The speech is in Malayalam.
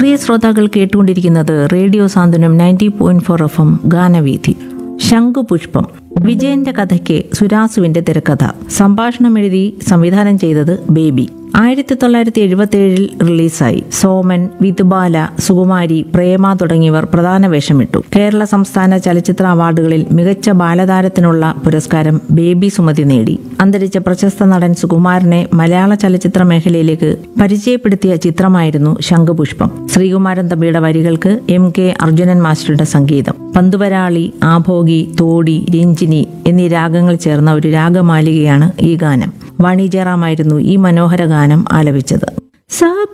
പ്രിയ ശ്രോതാക്കൾ കേട്ടുകൊണ്ടിരിക്കുന്നത് radio Santhwanam ninety point four F M ഗാനവീഥി ശംഖുപുഷ്പം വിജയന്റെ കഥയ്ക്ക് സുരാസുവിന്റെ തിരക്കഥ സംഭാഷണം എഴുതി സംവിധാനം ചെയ്തത് ബേബി ആയിരത്തി തൊള്ളായിരത്തി എഴുപത്തി ഏഴിൽ റിലീസായി സോമൻ വിതുബാല സുകുമാരി പ്രേമ തുടങ്ങിയവർ പ്രധാന വേഷമിട്ടു കേരള സംസ്ഥാന ചലച്ചിത്ര അവാർഡുകളിൽ മികച്ച ബാലതാരത്തിനുള്ള പുരസ്കാരം ബേബി സുമതി നേടി അന്തരിച്ച പ്രശസ്ത നടൻ സുകുമാരനെ മലയാള ചലച്ചിത്ര മേഖലയിലേക്ക് പരിചയപ്പെടുത്തിയ ചിത്രമായിരുന്നു ശംഖുപുഷ്പം ശ്രീകുമാരൻ തമ്പിയുടെ വരികൾക്ക് എം കെ അർജുനൻ മാസ്റ്ററുടെ സംഗീതം പന്തുവരാളി ആഭോഗി തോടി രഞ്ജിനി എന്നീ രാഗങ്ങൾ ചേർന്ന ഒരു രാഗമാലികയാണ് ഈ ഗാനം വാണി ജയറാമായിരുന്നു ഈ മനോഹര ഗാനം ആലപിച്ചത് സാ